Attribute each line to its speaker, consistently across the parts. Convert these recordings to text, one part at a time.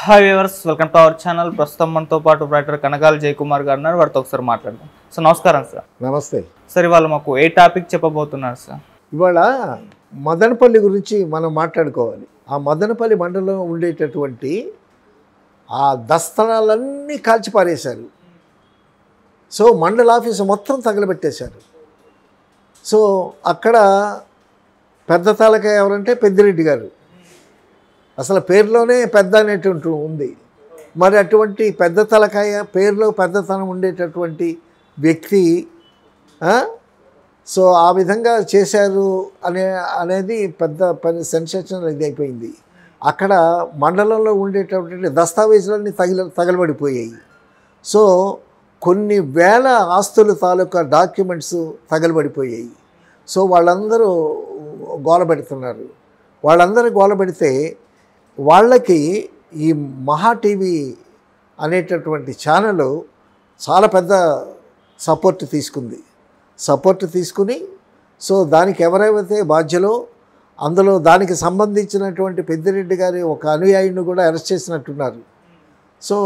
Speaker 1: Hi viewers welcome to our channel ప్రస్తుతం మనతో పాటు రైటర్ కనగాల జయకుమార్ గారు ఉన్నారు వారితో ఒకసారి మాట్లాడదాం సో నమస్కారం సార్
Speaker 2: నమస్తే
Speaker 1: సార్ ఇవాళ మాకు ఏ టాపిక్ చెప్పబోతున్నారు సార్
Speaker 2: ఇవాళ మదనపల్లి గురించి మనం మాట్లాడుకోవాలి ఆ మదనపల్లి మండలంలో ఉండేటటువంటి ఆ దస్తరాలన్నీ కాల్చి పారేశారు సో మండల ఆఫీసు మొత్తం తగలబెట్టేశారు సో అక్కడ పెద్ద తాలక ఎవరంటే పెద్దిరెడ్డి గారు అసలు పేరులోనే పెద్ద అనేటువంటి ఉంది మరి అటువంటి పెద్ద తలకాయ పేరులో పెద్దతనం ఉండేటటువంటి వ్యక్తి ఆ? సో ఆ విధంగా చేశారు అనే అనేది పెద్ద పని సెన్సేషన్ ఇది అయిపోయింది అక్కడ మండలంలో ఉండేటటువంటి దస్తావేజులన్నీ తగిల తగలబడిపోయాయి సో కొన్ని వేల ఆస్తుల తాలూకా డాక్యుమెంట్స్ తగలబడిపోయాయి సో వాళ్ళందరూ గోల పెడుతున్నారు వాళ్ళందరూ గోల పెడితే వాళ్ళకి ఈ మహా టీవీ అనేటటువంటి ఛానల్ చాలా పెద్ద సపోర్ట్ తీసుకుంది సపోర్ట్ తీసుకుని సో దానికి ఎవరైతే బాధ్యులో అందులో దానికి సంబంధించినటువంటి పెద్దిరెడ్డి గారి ఒక అనుయాయిని కూడా అరెస్ట్ చేసినట్టున్నారు సో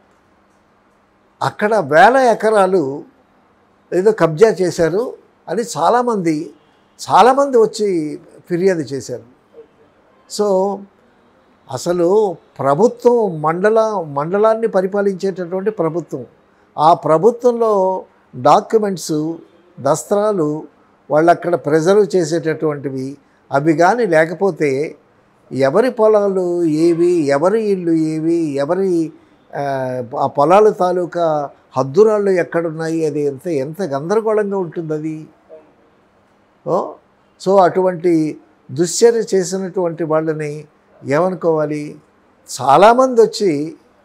Speaker 2: అక్కడ వేల ఎకరాలు ఏదో కబ్జా చేశారు అని చాలామంది చాలామంది వచ్చి ఫిర్యాదు చేశారు సో అసలు ప్రభుత్వం మండల మండలాన్ని పరిపాలించేటటువంటి ప్రభుత్వం ఆ ప్రభుత్వంలో డాక్యుమెంట్స్ దస్త్రాలు వాళ్ళు అక్కడ ప్రిజర్వ్ చేసేటటువంటివి అవి కానీ లేకపోతే ఎవరి పొలాలు ఏవి ఎవరి ఇల్లు ఏవి ఎవరి ఆ, ఆ పొలాల తాలూకా హద్దురాళ్ళు ఎక్కడున్నాయి అది ఎంత ఎంత గందరగోళంగా ఉంటుంది అది ఓ సో అటువంటి దుశ్చర్య చేసినటువంటి వాళ్ళని ఏమనుకోవాలి చాలామంది వచ్చి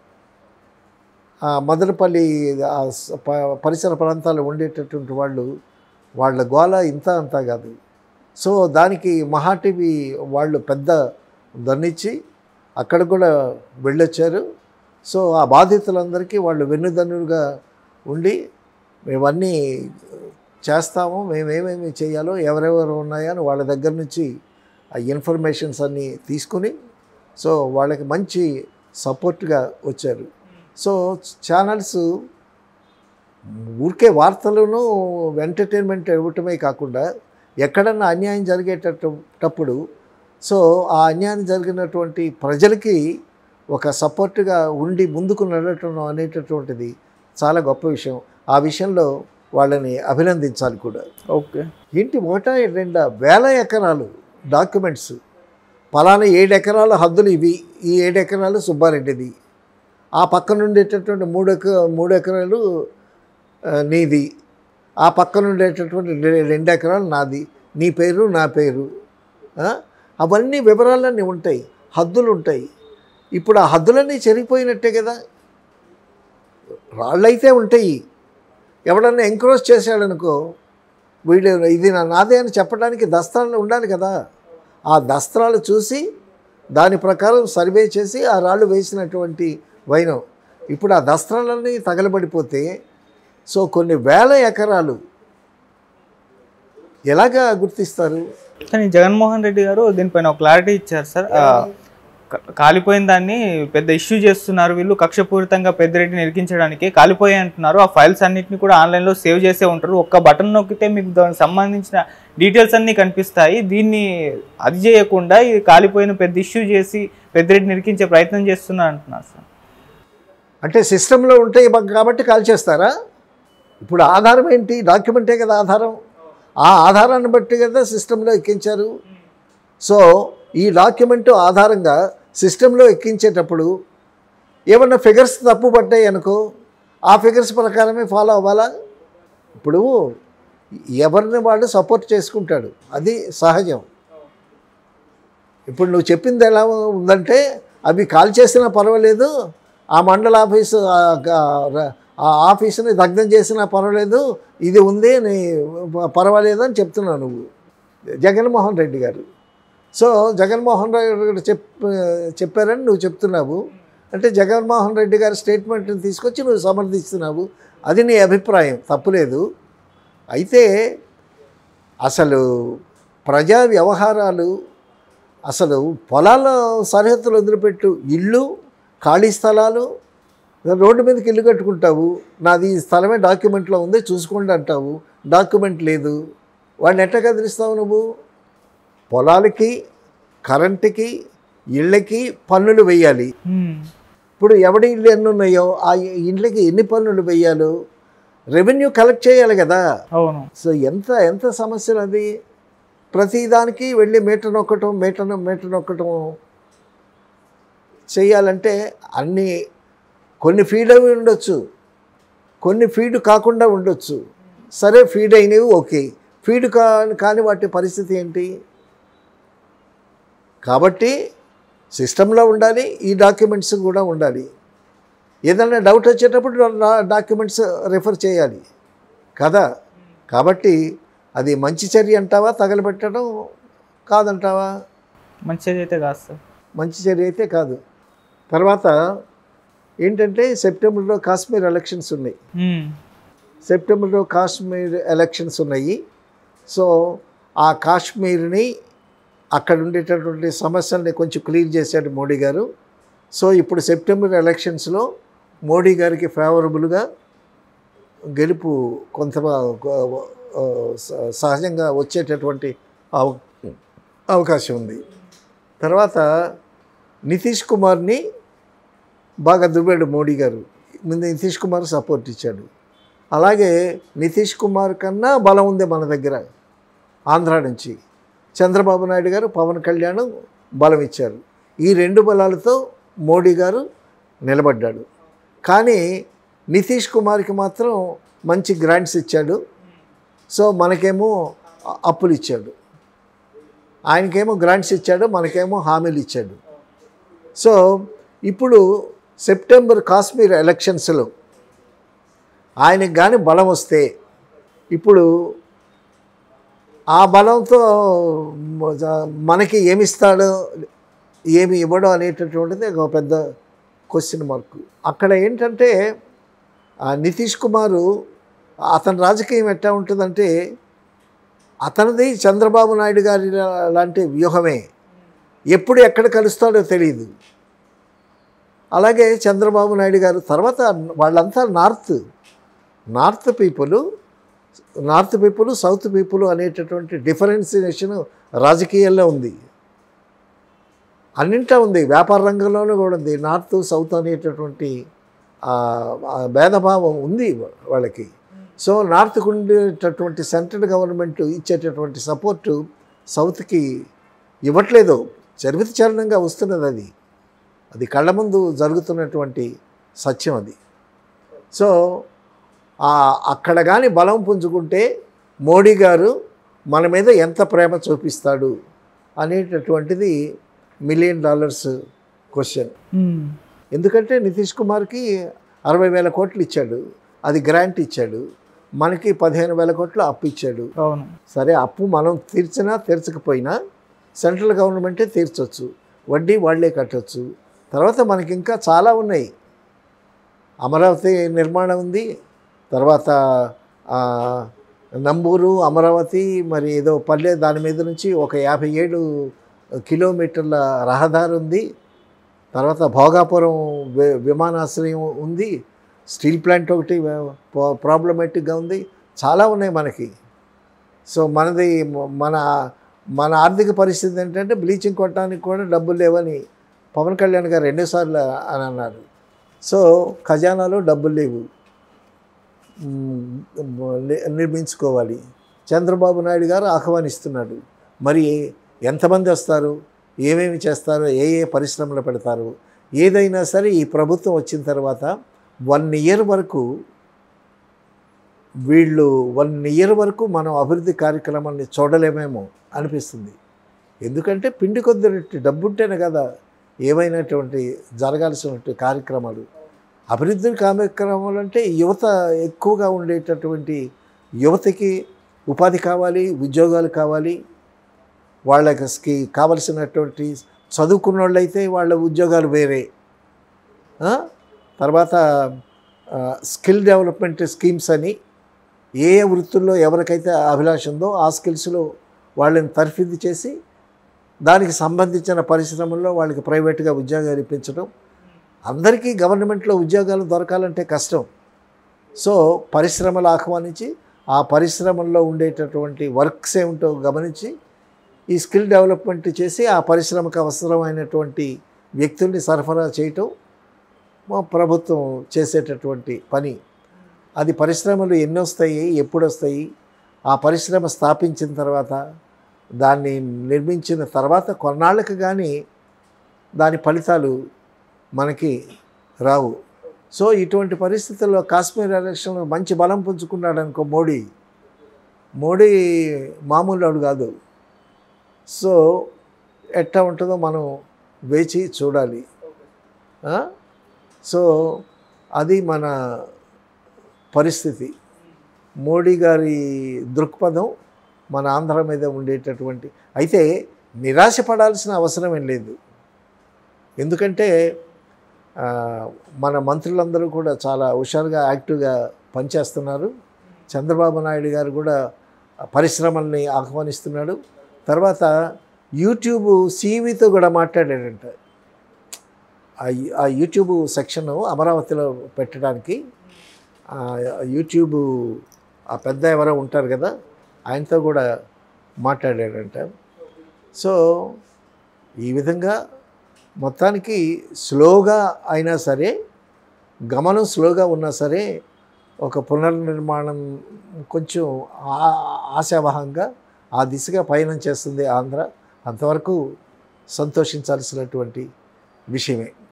Speaker 2: ఆ మదనపల్లి ఆ స- ప- పరిసర ప్రాంతాల్లో ఉండేటటువంటి వాళ్ళు వాళ్ళ గోల ఇంత అంతా కాదు సో దానికి మహా టీవీ వాళ్ళు పెద్ద దన్నిచ్చి అక్కడ కూడా వెళ్ళొచ్చారు సో ఆ బాధితులందరికీ వాళ్ళు వెన్నుదన్నులుగా ఉండి మేమన్నీ చేస్తాము మేమేమేమి చేయాలో ఎవరెవరు ఉన్నాయో అని వాళ్ళ దగ్గర నుంచి ఆ ఇన్ఫర్మేషన్స్ అన్నీ తీసుకుని సో వాళ్ళకి మంచి సపోర్ట్గా వచ్చారు సో ఛానల్స్ ఊరికే వార్తలను ఎంటర్టైన్మెంట్ ఇవ్వటమే కాకుండా ఎక్కడన్నా అన్యాయం జరిగేటప్పుడు సో ఆ అన్యాయం జరిగినటువంటి ప్రజలకి ఒక సపోర్ట్గా ఉండి ముందుకు నడటం అనేటటువంటిది చాలా గొప్ప విషయం ఆ విషయంలో వాళ్ళని అభినందించాలి కూడా
Speaker 1: ఓకే
Speaker 2: ఇంటి ఒకట రెండ వేల ఎకరాలు డాక్యుమెంట్స్ పలానా ఏడు ఎకరాల హద్దులు ఇవి ఈ ఏడు ఎకరాలు సుబ్బారెడ్డిది ఆ పక్కన ఉండేటటువంటి మూడు ఎక మూడు ఎకరాలు ఆ, నీది ఆ పక్కన ఉండేటటువంటి రె- రెండు ఎకరాలు నాది నీ పేరు నా పేరు ఆ? అవన్నీ వివరాలన్నీ ఉంటాయి హద్దులు ఉంటాయి ఇప్పుడు ఆ హద్దులన్నీ చెరిగిపోయినట్టే కదా రాళ్ళైతే ఉంటాయి ఎవడన్నా ఎంక్రోచ్ చేశాడనుకో వీడు ఇది నా నాదే అని చెప్పడానికి దస్త్రాలు ఉండాలి కదా ఆ దస్త్రాలు చూసి దాని ప్రకారం సర్వే చేసి ఆ రాళ్ళు వేసినటువంటి వైనం ఇప్పుడు ఆ దస్త్రాలన్నీ తగలబడిపోతే సో కొన్ని వేల ఎకరాలు ఎలాగా గుర్తిస్తారు
Speaker 1: కానీ జగన్మోహన్ రెడ్డి గారు దీనిపైన ఒక క్లారిటీ ఇచ్చారు సార్ ఆ, క- కాలిపోయిన దాన్ని పెద్ద ఇష్యూ చేస్తున్నారు వీళ్ళు కక్షపూరితంగా పెద్దిరెడ్డిని ఇరికించడానికి కాలిపోయాయి అంటున్నారు ఆ ఫైల్స్ అన్నిటిని కూడా ఆన్లైన్లో సేవ్ చేసే ఉంటారు ఒక్క బటన్ నొక్కితే మీకు దానికి సంబంధించిన డీటెయిల్స్ అన్నీ కనిపిస్తాయి దీన్ని అది చేయకుండా ఇది కాలిపోయిన పెద్ద ఇష్యూ చేసి పెద్దిరెడ్డిని ఇరికించే ప్రయత్నం చేస్తున్నారు అంటున్నారు సార్
Speaker 2: అంటే సిస్టంలో ఉంటాయి బ- కాబట్టి కాల్ చేస్తారా ఇప్పుడు ఆధారం ఏంటి డాక్యుమెంటే కదా ఆధారం ఆ ఆధారాన్ని బట్టి కదా సిస్టంలో ఎక్కించారు సో ఈ డాక్యుమెంట్ ఆధారంగా సిస్టంలో ఎక్కించేటప్పుడు ఏమన్నా ఫిగర్స్ తప్పు పడ్డాయి అనుకో ఆ ఫిగర్స్ ప్రకారమే ఫాలో అవ్వాలా ఇప్పుడు ఎవరిని వాడు సపోర్ట్ చేసుకుంటాడు అది సహజం ఇప్పుడు నువ్వు చెప్పింది ఎలా ఉందంటే అవి కాల్ చేసినా పర్వాలేదు ఆ మండల ఆఫీసు ఆ- ఆ- ఆ ఆఫీసుని దగ్ధం చేసినా పర్వాలేదు ఇది ఉంది నీ పర్వాలేదు అని చెప్తున్నావు నువ్వు జగన్మోహన్ రెడ్డి గారు సో జగన్మోహన్ రెడ్డి గారు చెప్ చెప్పారని నువ్వు చెప్తున్నావు అంటే జగన్మోహన్ రెడ్డి గారి స్టేట్మెంట్ని తీసుకొచ్చి నువ్వు సమర్థిస్తున్నావు అది నీ అభిప్రాయం తప్పులేదు అయితే అసలు ప్రజా వ్యవహారాలు అసలు పొలాల సరిహద్దులు వదిలిపెట్టు ఇల్లు ఖాళీ స్థలాలు రోడ్డు మీదకి ఇల్లు కట్టుకుంటావు నాది ఈ స్థలమే డాక్యుమెంట్లో ఉంది చూసుకోండి అంటావు డాక్యుమెంట్ లేదు వాడిని ఎట్లా కదిలిస్తావు నువ్వు పొలాలకి కరెంటుకి ఇళ్ళకి పన్నులు వేయాలి
Speaker 1: ఉమ్,
Speaker 2: ఇప్పుడు ఎవడి ఇల్లు ఎన్ని ఉన్నాయో ఆ ఇండ్లకి ఎన్ని పన్నులు వేయాలో రెవెన్యూ కలెక్ట్ చేయాలి కదా
Speaker 1: అవును
Speaker 2: సో ఎంత ఎంత సమస్యలు అది ప్రతిదానికి వెళ్ళి మీటర్ నొక్కటం మీటర్ మీటర్ నొక్కటం చేయాలంటే అన్ని కొన్ని ఫీడ్ అవి ఉండొచ్చు కొన్ని ఫీడ్ కాకుండా ఉండొచ్చు సరే ఫీడ్ అయినవి ఓకే ఫీడ్ కా కాని వాటి పరిస్థితి ఏంటి కాబట్టి సిస్టంలో ఉండాలి ఈ డాక్యుమెంట్స్ కూడా ఉండాలి ఏదైనా డౌట్ వచ్చేటప్పుడు డాక్యుమెంట్స్ రిఫర్ చేయాలి కదా కాబట్టి అది మంచి చర్య అంటావా తగలబెట్టడం కాదంటావా
Speaker 1: మంచిది అయితే కాదు సార్
Speaker 2: మంచి చర్య అయితే కాదు తర్వాత ఏంటంటే సెప్టెంబర్లో కాశ్మీర్ ఎలక్షన్స్ ఉన్నాయి
Speaker 1: ఉమ్,
Speaker 2: సెప్టెంబర్లో కాశ్మీర్ ఎలక్షన్స్ ఉన్నాయి సో ఆ కాశ్మీర్ని అక్కడ ఉండేటటువంటి సమస్యల్ని కొంచెం క్లియర్ చేశాడు మోడీ గారు సో ఇప్పుడు సెప్టెంబర్ ఎలక్షన్స్లో మోడీ గారికి ఫేవరబుల్గా గెలుపు కొంత ఆ, స- సహజంగా వచ్చేటటువంటి అవ అవకాశం ఉంది తర్వాత నితీష్ కుమార్ని బాగా దువ్వాడు మోడీ గారు ముందు నితీష్ కుమార్ సపోర్ట్ ఇచ్చాడు అలాగే నితీష్ కుమార్ కన్నా బలం ఉంది మన దగ్గర ఆంధ్ర నుంచి చంద్రబాబు నాయుడు గారు పవన్ కళ్యాణ్ బలం ఇచ్చారు ఈ రెండు బలాలతో మోడీ గారు నిలబడ్డాడు కానీ నితీష్ కుమార్కి మాత్రం మంచి గ్రాంట్స్ ఇచ్చాడు సో మనకేమో అ- అప్పులు ఇచ్చాడు ఆయనకేమో గ్రాంట్స్ ఇచ్చాడు మనకేమో హామీలు ఇచ్చాడు సో ఇప్పుడు సెప్టెంబర్ కాశ్మీర్ ఎలక్షన్స్లో ఆయనకు కానీ బలం వస్తే ఇప్పుడు ఆ బలంతో మ- మనకి ఏమిస్తాడో ఏమి ఇవ్వడం అనేటటువంటిది ఒక పెద్ద క్వశ్చన్ మార్క్ అక్కడ ఏంటంటే ఆ నితీష్ కుమారు అతని రాజకీయం ఎట్లా ఉంటుందంటే అతనిది చంద్రబాబు నాయుడు గారి లాంటి వ్యూహమే ఎప్పుడు ఎక్కడ కలుస్తాడో తెలియదు అలాగే చంద్రబాబు నాయుడు గారు తర్వాత వాళ్ళంతా north north people north people south people అనేటటువంటి డిఫరెన్సియేషన్ రాజకీయాల్లో ఉంది అన్నింటా ఉంది వ్యాపార రంగంలోనూ కూడా ఉంది నార్త్ సౌత్ అనేటటువంటి ఆ, ఆ భేదభావం ఉంది వాళ్ళకి సో నార్త్కు ఉండేటటువంటి సెంట్రల్ గవర్నమెంట్ ఇచ్చేటటువంటి సపోర్టు సౌత్కి ఇవ్వట్లేదు చరిత్ర చరణంగా వస్తున్నది అది అది కళ్ళ ముందు జరుగుతున్నటువంటి సత్యం అది సో ఆ అక్కడ కానీ బలం పుంజుకుంటే మోడీ గారు మన మీద ఎంత ప్రేమ చూపిస్తాడు అనేటటువంటిది మిలియన్ డాలర్స్ క్వశ్చన్
Speaker 1: ఉమ్,
Speaker 2: ఎందుకంటే నితీష్ కుమార్కి అరవై వేల కోట్లు ఇచ్చాడు అది గ్రాంట్ ఇచ్చాడు మనకి పదిహేను వేల కోట్లు అప్పు ఇచ్చాడు
Speaker 1: అవును
Speaker 2: సరే అప్పు మనం తీర్చినా తీర్చకపోయినా సెంట్రల్ గవర్నమెంటే తీర్చొచ్చు వడ్డీ వాళ్ళే కట్టొచ్చు తర్వాత మనకి ఇంకా చాలా ఉన్నాయి అమరావతి నిర్మాణం ఉంది తర్వాత ఆ, నంబూరు అమరావతి మరి ఏదో పల్లె దాని మీద నుంచి ఒక యాభై ఏడు కిలోమీటర్ల రహదారి ఉంది తర్వాత భోగాపురం వి- విమానాశ్రయం ఉంది స్టీల్ ప్లాంట్ ఒకటి ప్రాబ్లమేటిక్గా ఉంది చాలా ఉన్నాయి మనకి సో మనది మ- మన మన ఆర్థిక పరిస్థితి ఏంటంటే బ్లీచింగ్ కొట్టడానికి కూడా డబ్బులు లేవని పవన్ కళ్యాణ్ గారు రెండుసార్లు అని అన్నారు సో ఖజానాలో డబ్బులు లేవు మ్, ని- నిర్మించుకోవాలి చంద్రబాబు నాయుడు గారు ఆహ్వానిస్తున్నాడు మరి ఎంతమంది వస్తారు ఏమేమి చేస్తారు ఏ ఏ పరిశ్రమలు పెడతారు ఏదైనా సరే ఈ ప్రభుత్వం వచ్చిన తర్వాత వన్ ఇయర్ వరకు వీళ్ళు వన్ ఇయర్ వరకు మనం అభివృద్ధి కార్యక్రమాన్ని చూడలేమేమో అనిపిస్తుంది ఎందుకంటే పిండి కొద్ది డబ్బు ఉంటేనే కదా ఏమైనటువంటి జరగాల్సినటువంటి కార్యక్రమాలు అభివృద్ధి కార్యక్రమాలు అంటే యువత ఎక్కువగా ఉండేటటువంటి యువతకి ఉపాధి కావాలి ఉద్యోగాలు కావాలి వాళ్ళకి కావలసినటువంటి చదువుకున్న వాళ్ళైతే వాళ్ళ ఉద్యోగాలు వేరే ఆ? తర్వాత స్కిల్ డెవలప్మెంట్ స్కీమ్స్ అని ఏ ఏ వృత్తుల్లో ఎవరికైతే అభిలాష ఉందో ఆ స్కిల్స్లో వాళ్ళని తర్ఫీదు చేసి దానికి సంబంధించిన పరిశ్రమల్లో వాళ్ళకి ప్రైవేట్గా ఉద్యోగాలు ఇప్పించడం అందరికీ గవర్నమెంట్లో ఉద్యోగాలు దొరకాలంటే కష్టం సో పరిశ్రమలు ఆహ్వానించి ఆ పరిశ్రమల్లో ఉండేటటువంటి వర్క్స్ ఏమిటో గమనించి ఈ స్కిల్ డెవలప్మెంట్ చేసి ఆ పరిశ్రమకు అవసరమైనటువంటి వ్యక్తుల్ని సరఫరా చేయటం మా ప్రభుత్వం చేసేటటువంటి పని అది పరిశ్రమలు ఎన్ని వస్తాయి ఎప్పుడు వస్తాయి ఆ పరిశ్రమ స్థాపించిన తర్వాత దాన్ని నిర్మించిన తర్వాత కొన్నాళ్ళకి కానీ దాని ఫలితాలు మనకి రావు సో ఇటువంటి పరిస్థితుల్లో కాశ్మీర్ ఎలక్షన్లో మంచి బలం పుంజుకున్నాడు అనుకో మోడీ మోడీ మామూలు వాడు కాదు సో ఎట్లా ఉంటుందో మనం వేచి చూడాలి ఆ? సో అది మన పరిస్థితి మోడీ గారి దృక్పథం మన ఆంధ్ర మీద ఉండేటటువంటి అయితే నిరాశపడాల్సిన అవసరం ఏం లేదు ఎందుకంటే ఆ, మన మంత్రులందరూ కూడా చాలా హుషారుగా యాక్టివ్గా పనిచేస్తున్నారు చంద్రబాబు నాయుడు గారు కూడా పరిశ్రమల్ని ఆహ్వానిస్తున్నాడు తర్వాత యూట్యూబ్ సీవీతో కూడా మాట్లాడాడంట ఆ యూ- ఆ యూట్యూబ్ సెక్షన్ అమరావతిలో పెట్టడానికి ఆ యూట్యూబ్ ఆ పెద్ద ఎవరో ఉంటారు కదా ఆయనతో కూడా మాట్లాడాడంట సో ఈ విధంగా మొత్తానికి స్లోగా అయినా సరే గమనం స్లోగా ఉన్నా సరే ఒక పునర్నిర్మాణం కొంచెం ఆ- ఆశావహంగా ఆ దిశగా పయనం చేస్తుంది ఆంధ్ర అంతవరకు సంతోషించాల్సినటువంటి విషయమే